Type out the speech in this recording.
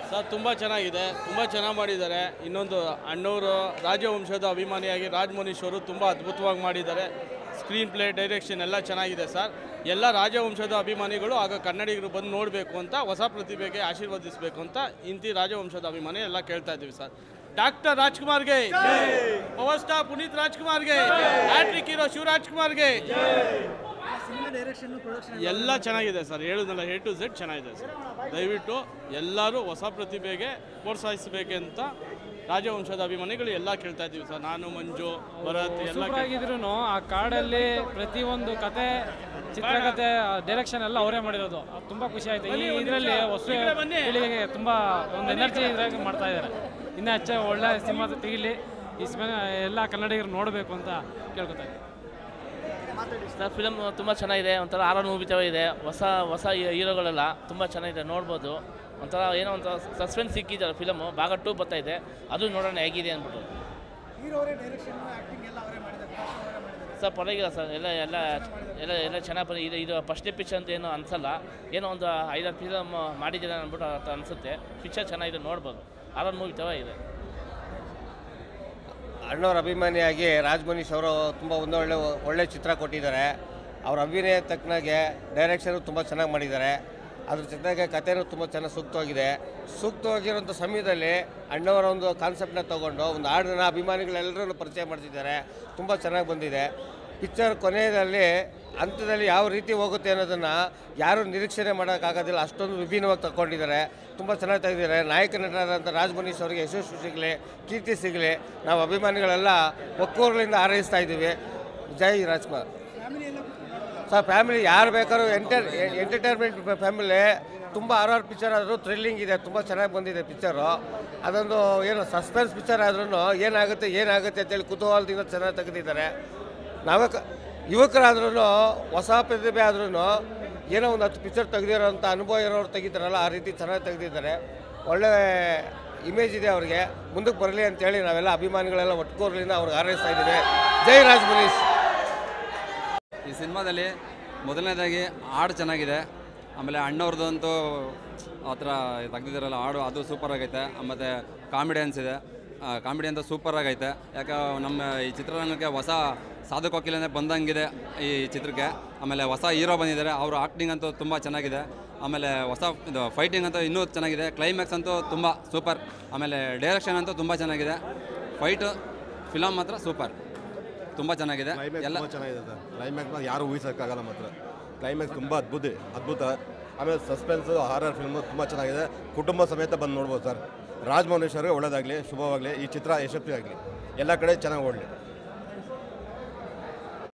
sir ತುಂಬ ಚೆನ್ನಾಗಿದೆ ತುಂಬ ಚೆನ್ನಾಗಿ ಮಾಡಿದ್ದಾರೆ ಇನ್ನೊಂದು ಅಣ್ಣವರು ರಾಜವಂಶದ ಅಭಿಮಾನಿಯಾಗಿ ರಾಜ್ ಮನೀಶ್ ಅವರು ತುಂಬ ಅದ್ಭುತವಾಗಿ ಮಾಡಿದ್ದಾರೆ ಸ್ಕ್ರೀನ್ ಪ್ಲೇ ಡೈರೆಕ್ಷನ್ ಎಲ್ಲ ಚೆನ್ನಾಗಿದೆ ಸರ್ ಎಲ್ಲ ರಾಜವಂಶದ ಅಭಿಮಾನಿಗಳು ಆಗ ಕನ್ನಡಿಗರು ಬಂದು ನೋಡಬೇಕು ಅಂತ ಹೊಸ ಪ್ರತಿಭೆಗೆ ಆಶೀರ್ವದಿಸಬೇಕು ಅಂತ ಇಂತಿ ರಾಜವಂಶದ ಅಭಿಮಾನಿ ಎಲ್ಲ ಕೇಳ್ತಾ ಇದ್ದೀವಿ ಸರ್ ಡಾಕ್ಟರ್ ರಾಜ್ಕುಮಾರ್ಗೆ ಪವರ್ ಸ್ಟಾರ್ ಪುನೀತ್ ರಾಜ್ಕುಮಾರ್ಗೆ ಹ್ಯಾಟ್ರಿಕ್ ಹೀರೋ ಶಿವರಾಜ್ ಕುಮಾರ್ಗೆ ಸಿನಿಮಾ ಡೈರೆಕ್ಷನ್ ಪ್ರೊಡಕ್ಷನ್ ಎಲ್ಲ ಚೆನ್ನಾಗಿದೆ ಸರ್ ಹೇಳುದಲ್ಲ ಎ ಟು ಝೆಡ್ ಚೆನ್ನಾಗಿದೆ ಸರ್ ದಯವಿಟ್ಟು ಎಲ್ಲರೂ ಹೊಸ ಪ್ರತಿಭೆಗೆ ಪ್ರೋತ್ಸಾಹಿಸಬೇಕಂತ ರಾಜವಂಶದ ಅಭಿಮಾನಿಗಳು ಎಲ್ಲ ಕೇಳ್ತಾ ಇದ್ದೀವಿ ಸರ್ ನಾನು ಮಂಜು ಭರತ್ ಎಲ್ಲ ಸೂಪರ್ ಆಗಿದ್ರು ಆ ಕಾರ್ಡಲ್ಲಿ ಪ್ರತಿಯೊಂದು ಕತೆ ಚಿತ್ರಕಥೆ ಡೈರೆಕ್ಷನ್ ಎಲ್ಲ ಅವರೇ ಮಾಡಿರೋದು ಅದು ತುಂಬಾ ಖುಷಿ ಆಯ್ತು ಈ ಇದರಲ್ಲಿ ಹೊಸ ಪೀಳಿಗೆಗೆ ತುಂಬಾ ಒಂದು ಎನರ್ಜಿ ಇದ್ರಾಗ ಮಾಡ್ತಾ ಇದ್ದಾರೆ ಇನ್ನೂ ಹೆಚ್ಚು ಒಳ್ಳೆ ಸಿನಿಮಾ ತೆಗಿಲಿ ಈ ಸಿನಿಮಾ ಎಲ್ಲ ಕನ್ನಡಿಗರು ನೋಡಬೇಕು ಅಂತ ಕೇಳ್ಕೊತಾ ಇದ್ದೀನಿ ಸರ್ ಫಿಲಮ್ ತುಂಬ ಚೆನ್ನಾಗಿದೆ ಒಂಥರ ಆರನ್ ಮೂವಿ ಥರ ಇದೆ ಹೊಸ ಹೊಸ ಹೀರೋಗಳೆಲ್ಲ ತುಂಬ ಚೆನ್ನಾಗಿದೆ ನೋಡ್ಬೋದು ಒಂಥರ ಏನೋ ಒಂಥರ ಸಸ್ಪೆನ್ಸ್ ಸಿಕ್ಕಿದ್ದಾರೆ ಫಿಲಮು ಭಾಗ ಟೂ ಬರ್ತಾ ಇದೆ ಅದು ನೋಡೋಣ ಹೇಗಿದೆ ಅಂದ್ಬಿಟ್ಟು ಹೀರೋ ಅವರೇ ಡೈರೆಕ್ಷನ್ ಆಕ್ಟಿಂಗ್ ಎಲ್ಲ ಅವರೇ ಮಾಡಿದ್ದಾರೆ ಪ್ರಕಾಶ್ ಅವರೇ ಮಾಡಿದ್ದಾರೆ ಸರ್ ಪರವಾಗಿಲ್ಲ ಸರ್ ಎಲ್ಲ ಎಲ್ಲ ಎಲ್ಲ ಎಲ್ಲ ಚೆನ್ನಾಗಿ ಬಂದಿದೆ ಇದು ಇದು ಫಸ್ಟ್ ಪಿಕ್ಚರ್ ಅಂತ ಏನು ಅನ್ಸಲ್ಲ ಏನೋ ಒಂದು ಐದಾರು ಫಿಲಮ್ ಮಾಡಿದ್ದೀರ ಅಂದ್ಬಿಟ್ಟು ಅಂತ ಅನಿಸುತ್ತೆ ಪಿಕ್ಚರ್ ಚೆನ್ನಾಗಿದೆ ನೋಡ್ಬೋದು ಆರನ್ ಮೂವಿ ಥರ ಇದೆ ಅಣ್ಣವ್ರ ಅಭಿಮಾನಿಯಾಗಿ ರಾಜ್ ಮನೀಶ್ ಅವರು ತುಂಬ ಒಂದು ಒಳ್ಳೆ ಒಳ್ಳೆ ಚಿತ್ರ ಕೊಟ್ಟಿದ್ದಾರೆ ಅವ್ರ ಅಭಿನಯ ತಕ್ಕನಾಗೆ ಡೈರೆಕ್ಷನು ತುಂಬ ಚೆನ್ನಾಗಿ ಮಾಡಿದ್ದಾರೆ ಅದ್ರ ಜೊತೆಗೆ ಕಥೆನೂ ತುಂಬ ಚೆನ್ನಾಗಿ ಸೂಕ್ತವಾಗಿದೆ ಸೂಕ್ತವಾಗಿರೋಂಥ ಸಮಯದಲ್ಲಿ ಅಣ್ಣವರ ಒಂದು ಕಾನ್ಸೆಪ್ಟನ್ನ ತೊಗೊಂಡು ಒಂದು ಹಾಡನ್ನ ಅಭಿಮಾನಿಗಳೆಲ್ಲರೂ ಪರಿಚಯ ಮಾಡ್ತಿದ್ದಾರೆ ತುಂಬ ಚೆನ್ನಾಗಿ ಬಂದಿದೆ ಪಿಕ್ಚರ್ ಕೊನೆಯಲ್ಲಿ ಹಂತದಲ್ಲಿ ಯಾವ ರೀತಿ ಹೋಗುತ್ತೆ ಅನ್ನೋದನ್ನು ಯಾರೂ ನಿರೀಕ್ಷಣೆ ಮಾಡೋಕ್ಕಾಗೋದಿಲ್ಲ ಅಷ್ಟೊಂದು ವಿಭಿನ್ನವಾಗಿ ತಗೊಂಡಿದ್ದಾರೆ ತುಂಬ ಚೆನ್ನಾಗಿ ತೆಗೆದಿದ್ದಾರೆ ನಾಯಕ ನಟರಾದಂಥ ರಾಜ್ ಮನೀಶ್ ಅವರಿಗೆ ಯಶಸ್ಸು ಸಿಗಲಿ ಕೀರ್ತಿ ಸಿಗಲಿ ನಾವು ಅಭಿಮಾನಿಗಳೆಲ್ಲ ಒಕ್ಕೂರುಗಳಿಂದ ಹಾರೈಸ್ತಾ ಇದ್ದೀವಿ ಜೈ ರಾಜ್ಕುಮಾರ್ ಫ್ಯಾಮಿಲಿ ಎಲ್ಲ ಸರ್ ಫ್ಯಾಮಿಲಿ ಯಾರು ಬೇಕಾದ್ರೂ ಎಂಟರ್ ಎಂಟರ್ಟೈನ್ಮೆಂಟ್ ಫ್ಯಾಮಿಲಿ ತುಂಬ ಆರ್ ಆರ್ ಪಿಕ್ಚರ್ ಆದರೂ ಥ್ರಿಲ್ಲಿಂಗ್ ಇದೆ ತುಂಬ ಚೆನ್ನಾಗಿ ಬಂದಿದೆ ಪಿಕ್ಚರು ಅದೊಂದು ಏನು ಸಸ್ಪೆನ್ಸ್ ಪಿಕ್ಚರ್ ಆದ್ರೂ ಏನಾಗುತ್ತೆ ಏನಾಗುತ್ತೆ ಅಂತೇಳಿ ಕುತೂಹಲದಿಂದ ಚೆನ್ನಾಗಿ ತೆಗೆದಿದ್ದಾರೆ ನಾವೇ ಕ ಯುವಕರಾದ್ರೂ ಹೊಸ ಪ್ರತಿಭೆ ಆದ್ರೂ ಏನೋ ಒಂದು ಹತ್ತು ಪಿಕ್ಚರ್ ತೆಗೆದಿರೋಂಥ ಅನುಭವ ಇರೋರು ತೆಗಿತಾರಲ್ಲ ಆ ರೀತಿ ಚೆನ್ನಾಗಿ ತೆಗೆದಿದ್ದಾರೆ ಒಳ್ಳೆ ಇಮೇಜ್ ಇದೆ ಅವ್ರಿಗೆ ಮುಂದಕ್ಕೆ ಬರಲಿ ಅಂತೇಳಿ ನಾವೆಲ್ಲ ಅಭಿಮಾನಿಗಳೆಲ್ಲ ಒಟ್ಕೋರ್ಲಿಂದ ಅವ್ರಿಗೆ ಹಾರೈಸ್ತಾ ಇದ್ದೀವಿ ಜೈ ರಾಜ್ ಮನೀಶ್ ಈ ಸಿನಿಮಾದಲ್ಲಿ ಮೊದಲನೇದಾಗಿ ಹಾಡು ಚೆನ್ನಾಗಿದೆ ಆಮೇಲೆ ಅಣ್ಣವ್ರದ್ದಂತೂ ಆ ಥರ ತೆಗ್ದಿದ್ದಾರಲ್ಲ ಹಾಡು ಅದು ಸೂಪರ್ ಆಗೈತೆ ಮತ್ತು ಕಾಮಿಡಿಯನ್ಸ್ ಇದೆ ಕಾಮಿಡಿ ಅಂತ ಸೂಪರ್ ಆಗೈತೆ ಯಾಕೆ ನಮ್ಮ ಈ ಚಿತ್ರರಂಗಕ್ಕೆ ಹೊಸ ಸಾಧು ಕೋಕಿಲನೇ ಬಂದಂಗಿದೆ ಈ ಚಿತ್ರಕ್ಕೆ ಆಮೇಲೆ ಹೊಸ ಹೀರೋ ಬಂದಿದ್ದಾರೆ ಅವ್ರ ಆ್ಯಕ್ಟಿಂಗ್ ಅಂತೂ ತುಂಬ ಚೆನ್ನಾಗಿದೆ ಆಮೇಲೆ ಹೊಸ ಇದು ಫೈಟಿಂಗ್ ಅಂತೂ ಇನ್ನೂ ಚೆನ್ನಾಗಿದೆ ಕ್ಲೈಮ್ಯಾಕ್ಸ್ ಅಂತೂ ತುಂಬ ಸೂಪರ್ ಆಮೇಲೆ ಡೈರೆಕ್ಷನ್ ಅಂತೂ ತುಂಬ ಚೆನ್ನಾಗಿದೆ ಫೈಟು ಫಿಲಮ್ ಮಾತ್ರ ಸೂಪರ್ ತುಂಬ ಚೆನ್ನಾಗಿದೆ ಕ್ಲೈಮ್ಯಾಕ್ಸ್ ಎಲ್ಲ ತುಂಬ ಚೆನ್ನಾಗಿದೆ ಸರ್ ಕ್ಲೈಮ್ಯಾಕ್ಸ್ ಯಾರು ಊಹಿಸೋಕ್ಕಾಗಲ್ಲ ಮಾತ್ರ ಕ್ಲೈಮ್ಯಾಕ್ಸ್ ತುಂಬ ಅದ್ಭುತ ಅದ್ಭುತ ಆಮೇಲೆ ಸಸ್ಪೆನ್ಸು ಹಾರರ್ ಫಿಲ್ಮು ತುಂಬ ಚೆನ್ನಾಗಿದೆ ಕುಟುಂಬ ಸಮೇತ ಬಂದು ನೋಡ್ಬೋದು ಸರ್ ರಾಜ್ ಮೌನೇಶ್ವರ್ಗೆ ಒಳ್ಳೇದಾಗಲಿ ಶುಭವಾಗಲಿ ಈ ಚಿತ್ರ ಯಶಸ್ವಿ ಆಗಲಿ ಎಲ್ಲ ಕಡೆ ಚೆನ್ನಾಗಿ ಓಡಲಿ